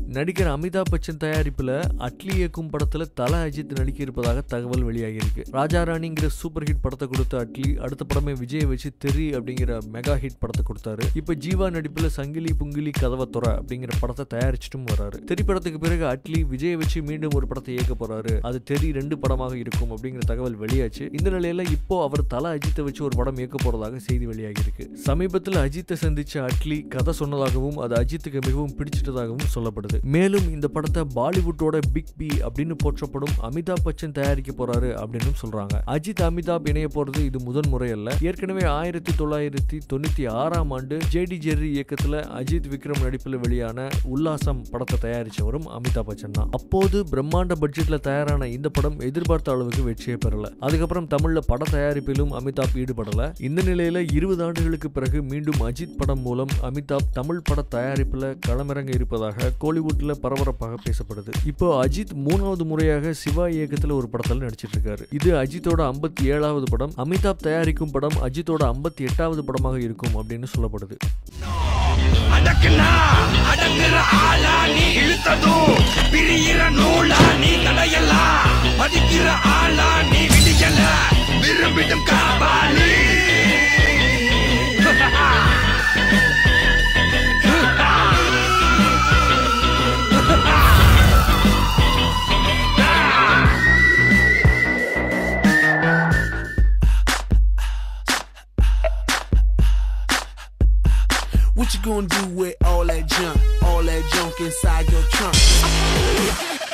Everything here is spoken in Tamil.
நடிகர் அமிதாப் பச்சன் தயாரிப்புல அட்லி இயக்கும் படத்துல தல அஜித் நடிக்க இருப்பதாக தகவல் வெளியாகி இருக்கு ராஜா ராணிங்கிற சூப்பர் ஹிட் படத்தை கொடுத்த அட்லி அடுத்த படமே விஜய் வச்சு தெரி அப்படிங்கிற மெகா ஹிட் படத்தை கொடுத்தாரு இப்ப ஜீவா நடிப்புல சங்கிலி புங்கிலி கதவை துற அப்படிங்கிற படத்தை தயாரிச்சிட்டும் வராரு தெரி படத்துக்கு பிறகு அட்லி விஜய் வச்சு மீண்டும் ஒரு படத்தை இயக்க போறாரு அது தெரி ரெண்டு படமாக இருக்கும் அப்படிங்கிற தகவல் வெளியாச்சு இந்த நிலையில இப்போ அவர் தல அஜித்தை வச்சு ஒரு படம் இயக்க போறதாக செய்தி வெளியாகி இருக்கு சமீபத்தில் அஜித்தை சந்திச்ச அட்லி கதை சொன்னதாகவும் அது அஜித்துக்கு மிகவும் பிடிச்சிட்டதாகவும் சொல்லப்படுது மேலும் இந்த படத்தை பாலிவுட்டோட பிக் பி அப்படின்னு போற்றப்படும் அமிதாப் பச்சன் தயாரிக்க போறாரு அப்படின்னு சொல்றாங்க அஜித் அமிதாப் இணைய போறது இது முதன் முறை அல்ல ஏற்கனவே ஆயிரத்தி தொள்ளாயிரத்தி தொண்ணூத்தி ஆறாம் ஆண்டு ஜேடி ஜெர்ரி இயக்கத்துல அஜித் விக்ரம் நடிப்பில் வெளியான உல்லாசம் படத்தை தயாரிச்சவரும் அமிதாப் பச்சன் தான் அப்போது பிரம்மாண்ட பட்ஜெட்ல தயாரான இந்த படம் எதிர்பார்த்த அளவுக்கு வெற்றியை பெறல அதுக்கப்புறம் தமிழ்ல பட தயாரிப்பிலும் அமிதாப் ஈடுபடல இந்த நிலையில இருபது ஆண்டுகளுக்கு பிறகு மீண்டும் அஜித் படம் மூலம் அமிதாப் தமிழ் பட தயாரிப்புல களமிறங்க இருப்பதாக கோலிவுட்ல பரபரப்பாக பேசப்படுது இப்போ அஜித் மூணாவது முறையாக சிவா இயக்கத்துல ஒரு படத்துல நடிச்சிட்டு இருக்காரு இது அஜித்தோட ஐம்பத்தி ஏழாவது படம் அமிதாப் தயாரிக்கும் படம் அஜித்தோட ஐம்பத்தி எட்டாவது படமாக இருக்கும் அப்படின்னு சொல்லப்படுது அடக்குனா அடங்குற ஆளா நீ இழுத்ததும் பிரியிற நூலா நீ கடையெல்லாம் மதிக்கிற ஆளா நீ விடியல விரும்பிடும் Kapali What you gonna do with all that junk, all that junk inside your trunk?